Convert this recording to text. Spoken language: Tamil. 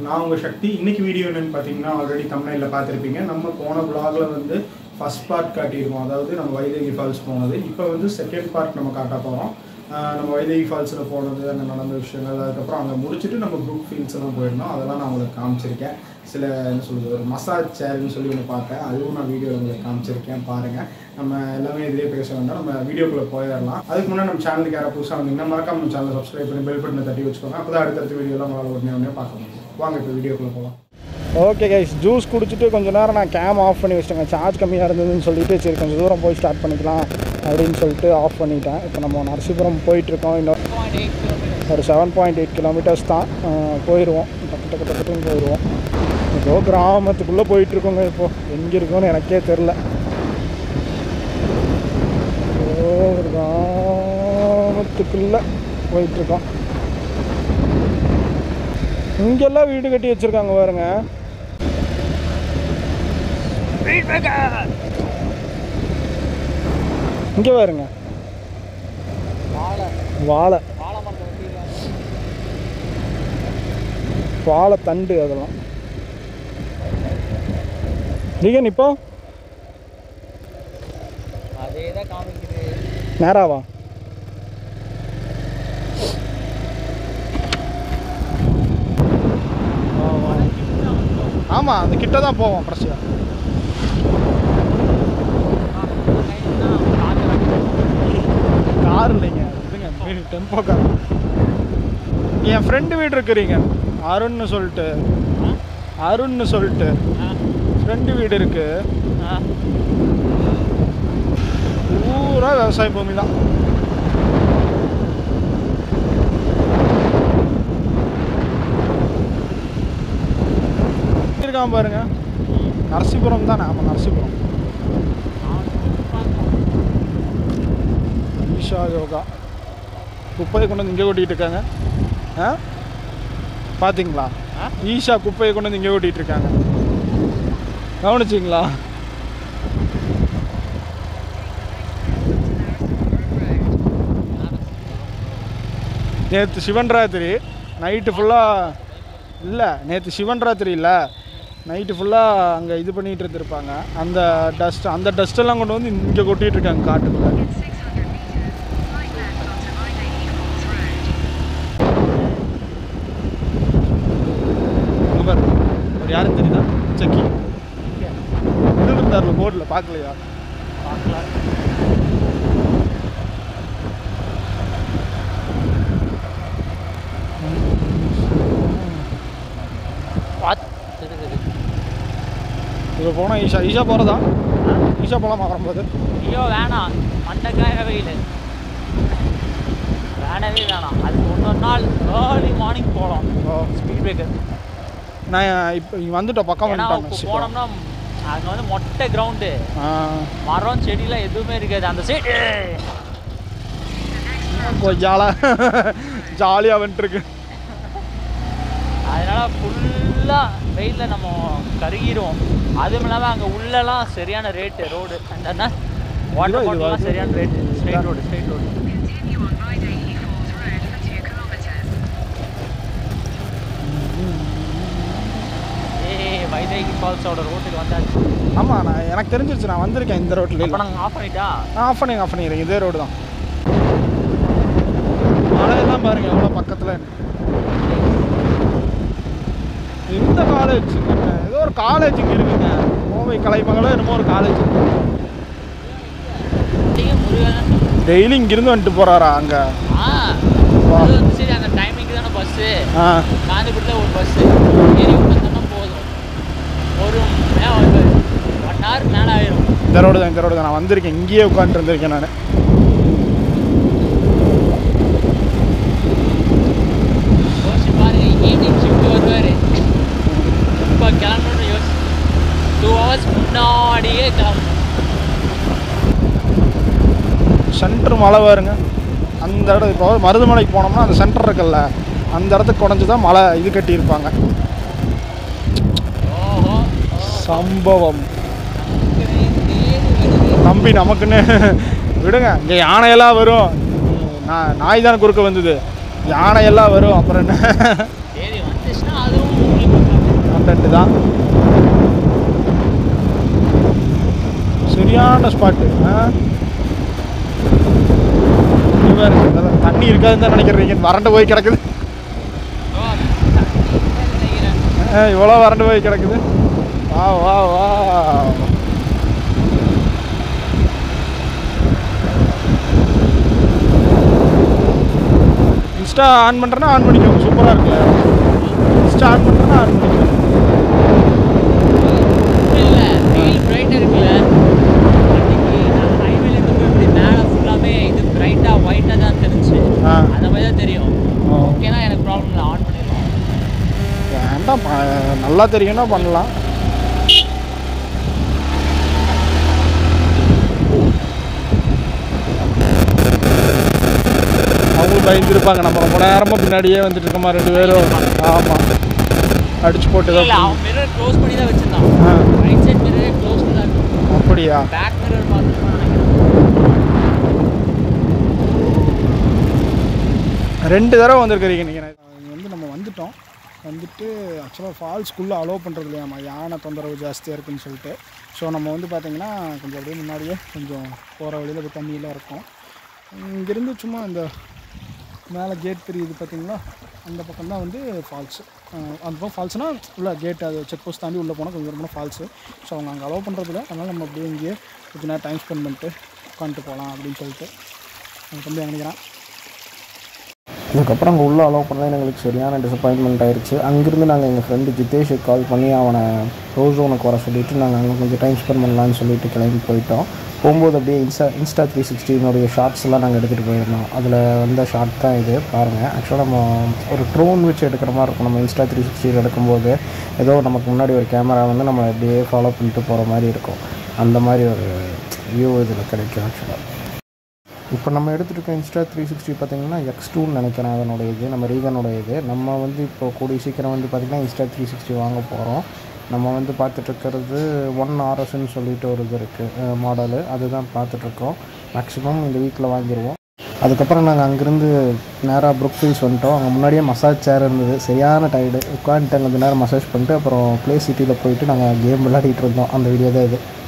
நான் உங்கள் சக்தி இன்னைக்கு வீடியோ என்னன்னு பார்த்தீங்கன்னா ஆல்ரெடி தமிழ்ல பார்த்துருப்பீங்க நம்ம போன vlogல வந்து ஃபர்ஸ்ட் பார்ட் காட்டியிருக்கோம் அதாவது நம்ம வைதேகி ஃபால்ஸ் போனது இப்போ வந்து செகண்ட் பார்ட் நம்ம காட்ட போகிறோம் நம்ம வைதேகி ஃபால்ஸில் போனது அங்கே நடந்த விஷயங்கள் அதுக்கப்புறம் அங்கே முடிச்சுட்டு நம்ம குரூப் ஃபீல்ஸ் எல்லாம் போயிருந்தோம் அதெல்லாம் நான் உங்களுக்கு காமிச்சிருக்கேன் சில என்ன சொல்றது ஒரு மசாஜ் சேர்னு சொல்லி ஒன்று பார்த்தேன் அதுவும் நான் வீடியோ உங்களுக்கு காமிச்சிருக்கேன் பாருங்கள் நம்ம எல்லாமே இதிலே பேச வேண்டாம் நம்ம வீடியோக்குள்ளே போயிடலாம் அதுக்கு முன்னாடி நம்ம சேனலுக்கு யாராவது புதுசாக வந்தீங்கன்னா மறக்காம நம்ம சேனலை சப்ஸ்கிரைப் பண்ணி பெல் பட்டனை தட்டி வச்சுக்கோங்க அப்போ தான் அடுத்தடுத்த வீடியோலாம் உங்களால் உடனே உடனே பார்க்க முடியும் வாங்க இப்போ வீடியோக்குள்ளே போகலாம் ஓகே கைஸ் ஜூஸ் குடிச்சிட்டு கொஞ்ச நேரம் நான் கேம் ஆஃப் பண்ணி வச்சிட்டேங்க சார்ஜ் கம்மியாக இருந்ததுன்னு சொல்லிட்டு சரி கொஞ்சம் தூரம் போய் ஸ்டார்ட் பண்ணிக்கலாம் அப்படின்னு சொல்லிட்டு ஆஃப் பண்ணிட்டேன் இப்போ நம்ம நரசிபுரம் போயிட்டுருக்கோம் இன்னும் ஒரு செவன் பாயிண்ட் எயிட் கிலோமீட்டர்ஸ் தான் அஹ், போயிடுவோம் டக்கு டக்கு டக்குன்னு போயிடுவோம் ஏதோ கிராமத்துக்குள்ளே போயிட்டுருக்கோங்க இப்போ எங்கே இருக்கோன்னு எனக்கே தெரில ஏதோ ஒரு கிராமத்துக்குள்ளே போயிட்டுருக்கோம் இங்கெல்லாம் வீடு கட்டி வச்சிருக்காங்க பாருங்க இங்க பாருங்க வாழை வாழை தண்டு அதெல்லாம் நீங்க இப்போ அதே தான் காமிக்குது நேராவா ஆமாம் அந்த கிட்ட தான் போவோம் பிரச்சனை கார் இல்லைங்க இதுங்க டெம்போ கார் என் ஃப்ரெண்டு வீடு இருக்கிறீங்க அருண்னு சொல்லிட்டு அருண்னு சொல்லிட்டு ஃப்ரெண்டு வீடு இருக்கு பூரா விவசாய பூமி தான் இருக்கான் பாருங்க நரசிபுரம் தானே ஆமாம் நரசிபுரம் ஈஷா யோகா குப்பையை கொண்டு வந்து இங்கே கொட்டிகிட்டு இருக்காங்க ஆ பார்த்தீங்களா ஈஷா குப்பையை கொண்டு வந்து இங்கே கொட்டிகிட்டு இருக்காங்க கவனிச்சிங்களா நேற்று சிவன் ராத்திரி நைட்டு ஃபுல்லாக இல்லை நேற்று சிவன் ராத்திரி இல்லை நைட்டு ஃபுல்லாக அங்கே இது பண்ணிகிட்டு இருந்திருப்பாங்க அந்த டஸ்ட் அந்த டஸ்ட்டெல்லாம் கொண்டு வந்து இங்கே கொட்டிகிட்டு இருக்காங்க காட்டுக்குள்ளே அங்க பாரு அவர் யாரும் தெரியுதா செக்கி இருந்தார்ல போர்டில் பார்க்கலையா இங்கே போனால் ஈஷா ஈஷா போகிறதா ஈஷா போகலாமா வரும்போது ஐயோ வேணாம் மண்டக்காய வெயில் வேணவே வேணாம் அது ஒன்றொரு நாள் ஏர்லி மார்னிங் போகலாம் ஓ ஸ்பீட் பிரேக்கர் நான் இப்போ இங்கே வந்துட்டோம் பக்கம் ஏன்னா வந்துட்டாங்க இப்போ போனோம்னா அங்கே வந்து மொட்டை கிரவுண்டு ஆ மரம் செடிலாம் எதுவுமே இருக்காது அந்த சைடு கொய்யால ஜாலியாக வந்துட்டுருக்கு அதனால ஃபுல்லாக வெயிலில் நம்ம கருகிரும் அதுவும் இல்லாமல் அங்கே உள்ளலாம் சரியான ரேட்டு ரோடு அந்த இதுவா வாட்டர் இதுவா? பாட்டிலாம் சரியான rate straight road straight road Continue on Ride 80 Falls Road for 2 kilometres. ஏய் வைதேகி ஃபால்ஸோட ரோட்டுக்கு வந்தாச்சு ஆமாம் நான் எனக்கு தெரிஞ்சிருச்சு நான் வந்திருக்கேன் இந்த ரோட்டில் அப்போ நாங்கள் ஆஃப் பண்ணிட்டா ஆஃப் பண்ணி ஆஃப் பண்ணிடுறேன் இதே ரோடு தான் மலையெல்லாம் பாருங்க எவ்வளோ பக்கத்தில் எந்த காலேஜ் ஏதோ ஒரு காலேஜ் இங்கே இருக்குங்க கோவை கலைமகளோ என்னமோ ஒரு காலேஜ் நீங்கள் முருகன் டெய்லி இங்கிருந்து வந்துட்டு போகிறாரா அங்கே ஆ அது வந்து சரி அந்த டைமிங்க்கு தானே பஸ்ஸு ஆ காந்திபுரத்தில் ஒரு பஸ்ஸு ஏறி உட்காந்தோம்னா போதும் ஒரு மே- ஒரு ஒன் ஹவர் மேலே ஆயிரும் இந்த ரோடு தான் இந்த ரோடு தான் நான் வந்திருக்கேன் இங்கேயே உட்காந்துட்டு இருந்திருக்கேன் நான் யோசிச்சு பாருங்க ஈவினிங் ஷிஃப்ட் வருவார் இப்போ கிளம்பணும்னு யோசி டூ ஹவர்ஸ் முன்னாடியே கிளம்பணும் சென்டர் மலை பாருங்க அந்த இடம் இப்போ மருதுமலைக்கு போனோம்னா அந்த சென்டர் இருக்குல்ல அந்த இடத்துக்கு குறைஞ்சி தான் மலை இது கட்டியிருப்பாங்க ஓஹோ சம்பவம் நமக்கு தேடி வருது நம்பி நமக்குன்னு விடுங்க இங்கே யானையெல்லாம் வரும் நான் நாய் தானே குறுக்க வந்தது யானையெல்லாம் வரும் அப்புறம் என்ன சரி வந்துச்சுன்னா அதுவும் உங்களுக்கு கண்டென்ட் தான் சரியான ஸ்பாட்டு ஆ இங்க பாரு, அதான் தண்ணி இருக்காதுன்னு தான் நினைக்கிறீங்க வறண்டு போய் கிடக்குது ஆ, இவ்வளோ வறண்டு போய் கிடக்குது வா வா வா இன்ஸ்டா ஆன் பண்ணுறேன்னா ஆன் பண்ணிக்கோங்க சூப்பராக இருக்குல்ல இன்ஸ்டா ஆன் பண்ணுறேன்னா ஆன் பண்ணிக்கோங்க இல்ல வெயில் பிரைட்டா இருக்குல்ல அன்னைக்கு நான் ஹைவேல இருந்து இப்படி மேலே ஃபுல்லாமே இது பிரைட்டா ஒயிட்டா தான் தெரிஞ்சு ஆ. அந்த மாதிரி தான் தெரியும் ஓ. ஓகேனா எனக்கு ப்ராப்ளம் இல்லை ஆன் பண்ணிடலாம் வேண்டாம் ப- நல்லா தெரியும்னா பண்ணலாம் அவங்களும் பயந்துருப்பாங்க நம்ம ரொம்ப நேரமாக பின்னாடியே வந்துட்டு இருக்கோமா ரெண்டு பேரும் ஆமாம் அடிச்சு போட்டு இல்ல தான் அவன் மிரர் க்ளோஸ் பண்ணி தான் வச்சிருந்தான் ஆ. ரைட் சைடு மிரர் க்ளோஸ் தான் இருக்கும் அப்படியா பேக் மிரர் பார்த்துருப்பான் நினைக்கிறேன் ரெண்டு தடவை வந்திருக்கிறீங்க நீங்கள் இங்க வந்து நம்ம வந்துட்டோம் வந்துட்டு ஆக்சுவலாக ஃபால்ஸ்குள்ளே அலோவ் பண்ணுறது இல்லையாம்மா யானை தொந்தரவு ஜாஸ்தியாக இருக்குன்னு சொல்லிட்டு ஸோ நம்ம வந்து பார்த்திங்கன்னா கொஞ்சம் அப்படியே முன்னாடியே கொஞ்சம் போகிற வழியில் போய் தண்ணியெல்லாம் இருக்கும் இங்கேருந்து சும்மா இந்த மேலே கேட் தெரியுது பார்த்தீங்களா அந்த பக்கம் தான் வந்து ஃபால்ஸு அந்த பக்கம் ஃபால்ஸ்னால் உள்ள கேட் அது செக் போஸ்ட் தாண்டி உள்ளே போனால் கொஞ்சம் தூரமான ஃபால்ஸு ஸோ அவங்க அங்கே அலோவ் பண்ணுறதில்ல அதனால் நம்ம அப்படியே இங்கேயே கொஞ்ச நேரம் டைம் ஸ்பெண்ட் பண்ணிட்டு உட்காந்துட்டு போகலாம் அப்படின்னு சொல்லிட்டு அந்த தம்பி நினைக்கிறேன் அதுக்கப்புறம் அங்கே உள்ளே அலோவ் பண்ணல எங்களுக்கு சரியான டிசப்பாயின்மெண்ட் ஆயிடுச்சு அங்கேருந்து நாங்கள் எங்கள் ஃப்ரெண்டு ஜிதேஷுக்கு கால் பண்ணி அவனை ரோஸ் ஜோனுக்கு வர சொல்லிவிட்டு நாங்கள் அங்கே கொஞ்சம் டைம் ஸ்பெண்ட் பண்ணலான்னு சொல்லிட்டு கிளம்பி போயிட்டோம் போகும்போது அப்படியே இன்ஸ்டா இன்ஸ்டா த்ரீ சிக்ஸ்டினுடைய ஷார்ட்ஸ் எல்லாம் நாங்கள் எடுத்துகிட்டு போயிருந்தோம் அதில் வந்த ஷார்ட் தான் இது பாருங்கள் ஆக்சுவலாக நம்ம ஒரு ட்ரோன் வச்சு எடுக்கிற மாதிரி இருக்கும் நம்ம இன்ஸ்டா த்ரீ சிக்ஸ்டியில் எடுக்கும்போது ஏதோ நமக்கு முன்னாடி ஒரு கேமரா வந்து நம்ம அப்படியே ஃபாலோ பண்ணிட்டு போகிற மாதிரி இருக்கும் அந்த மாதிரி ஒரு வியூ இதில் கிடைக்கும் ஆக்சுவலாக இப்போ நம்ம எடுத்துகிட்டு இருக்க இன்ஸ்டா த்ரீ சிக்ஸ்டி பார்த்தீங்கன்னா எக்ஸ் டூன்னு நினைக்கிறேன் அதனோட இது நம்ம ரீகனோட இது நம்ம வந்து இப்போ கூடிய சீக்கிரம் வந்து பார்த்திங்கன்னா இன்ஸ்டா த்ரீ சிக்ஸ்டி வாங்க போகிறோம் நம்ம வந்து பார்த்துட்ருக்கிறது ஒன் ஆர்எஸ்ன்னு சொல்லிட்டு ஒரு இது இருக்குது மாடலு அதுதான் பார்த்துட்ருக்கோம் மேக்ஸிமம் இந்த வீக்கில் வாங்கிடுவோம் அதுக்கப்புறம் நாங்கள் அங்கேருந்து நேராக ப்ரூக் ஃபீல்ஸ் வந்துட்டோம் அங்கே முன்னாடியே மசாஜ் சேர் இருந்தது சரியான டயர்டு உட்காந்துட்டு கொஞ்சம் நேரம் மசாஜ் பண்ணிட்டு அப்புறம் ப்ளே சிட்டியில் போயிட்டு நாங்கள் கேம் விளையாடிட்டு இருந்தோம் அந்த வீடியோ தான் இது